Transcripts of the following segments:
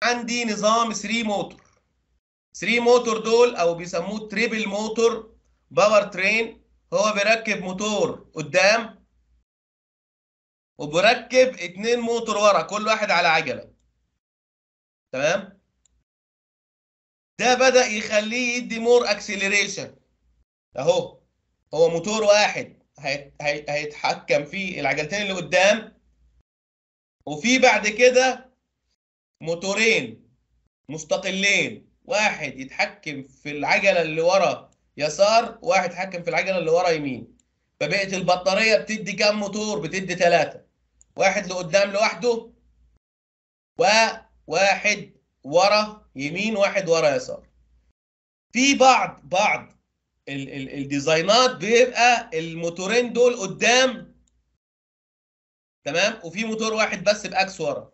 عندي نظام 3 موتور 3 موتور دول او بيسموه تريبل موتور باور ترين هو بيركب موتور قدام وبركب اتنين موتور ورا كل واحد على عجله تمام ده بدأ يخليه يدي مور اكسلريشن اهو هو موتور واحد هيت- هي- هيتحكم في العجلتين اللي قدام وفي بعد كده موتورين مستقلين واحد يتحكم في العجله اللي ورا يسار واحد يتحكم في العجله اللي ورا يمين فبقت البطاريه بتدي كام موتور بتدي ثلاثه واحد لقدام لوحده وواحد ورا يمين واحد ورا يسار في بعض بعض ال ال الديزاينات بيبقى الموتورين دول قدام تمام وفي موتور واحد بس باكس ورا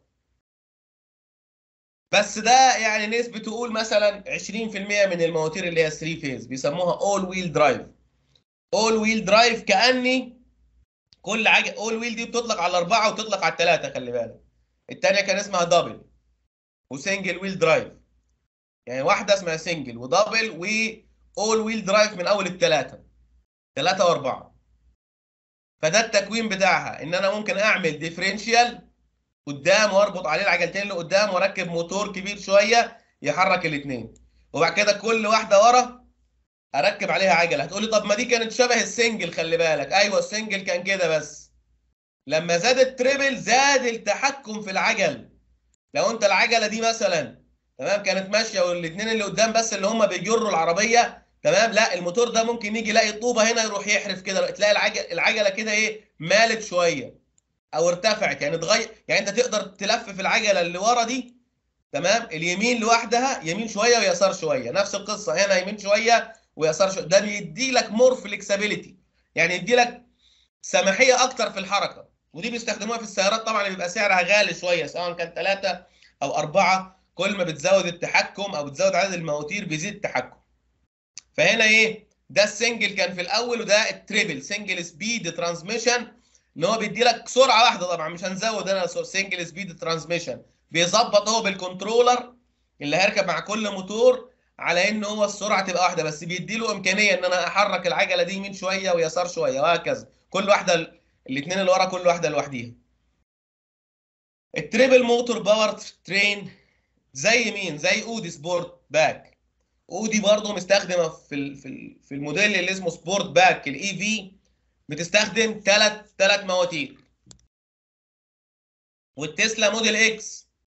بس ده يعني نسبة تقول مثلا 20% من المواتير اللي هي 3 فيز بيسموها اول ويل درايف اول ويل درايف كاني كل حاجه اول ويل دي بتطلق على الاربعه وتطلق على الثلاثه خلي بالك الثانيه كان اسمها دبل وسنجل ويل درايف يعني واحده اسمها سنجل ودبل واول ويل درايف من اول الثلاثه ثلاثه واربعه فده التكوين بتاعها ان انا ممكن اعمل ديفرنشال قدام واربط عليه العجلتين اللي قدام واركب موتور كبير شويه يحرك الاثنين وبعد كده كل واحده ورا اركب عليها عجله هتقولي طب ما دي كانت شبه السنجل خلي بالك ايوه السنجل كان كده بس لما زاد التريبل زاد التحكم في العجل لو انت العجله دي مثلا تمام كانت ماشيه والاثنين اللي قدام بس اللي هم بيجروا العربيه تمام لا الموتور ده ممكن يجي يلاقي طوبه هنا يروح يحرف كده تلاقي العجله العجله كده ايه مالت شويه او ارتفعت يعني اتغير يعني انت تقدر تلفف العجله اللي ورا دي تمام اليمين لوحدها يمين شويه ويسار شويه نفس القصه هنا يمين شويه ويسار شويه ده بيدي لك مور فليكسبيليتي يعني يدي لك سماحيه اكتر في الحركه ودي بيستخدموها في السيارات طبعا بيبقى سعرها غالي شويه سواء كان ثلاثه او اربعه كل ما بتزود التحكم او بتزود عدد المواتير بيزيد التحكم فهنا ايه ده السنجل كان في الاول وده التريبل سنجل سبيد ترانسميشن ان هو بيدي لك سرعه واحده طبعا مش هنزود انا سنجل سبيد ترانسميشن بيظبط هو بالكنترولر اللي هيركب مع كل موتور على ان هو السرعه تبقى واحده بس بيدي له امكانيه ان انا احرك العجله دي يمين شويه ويسار شويه وهكذا كل واحده الاثنين اللي ورا كل واحده لوحديها التريبل موتور باور ترين زي مين زي اودي سبورت باك اودي برضه مستخدمه في ال- في ال- في الموديل اللي اسمه سبورت باك الاي في بتستخدم ثلاث ثلاث مواتير والتسلا موديل اكس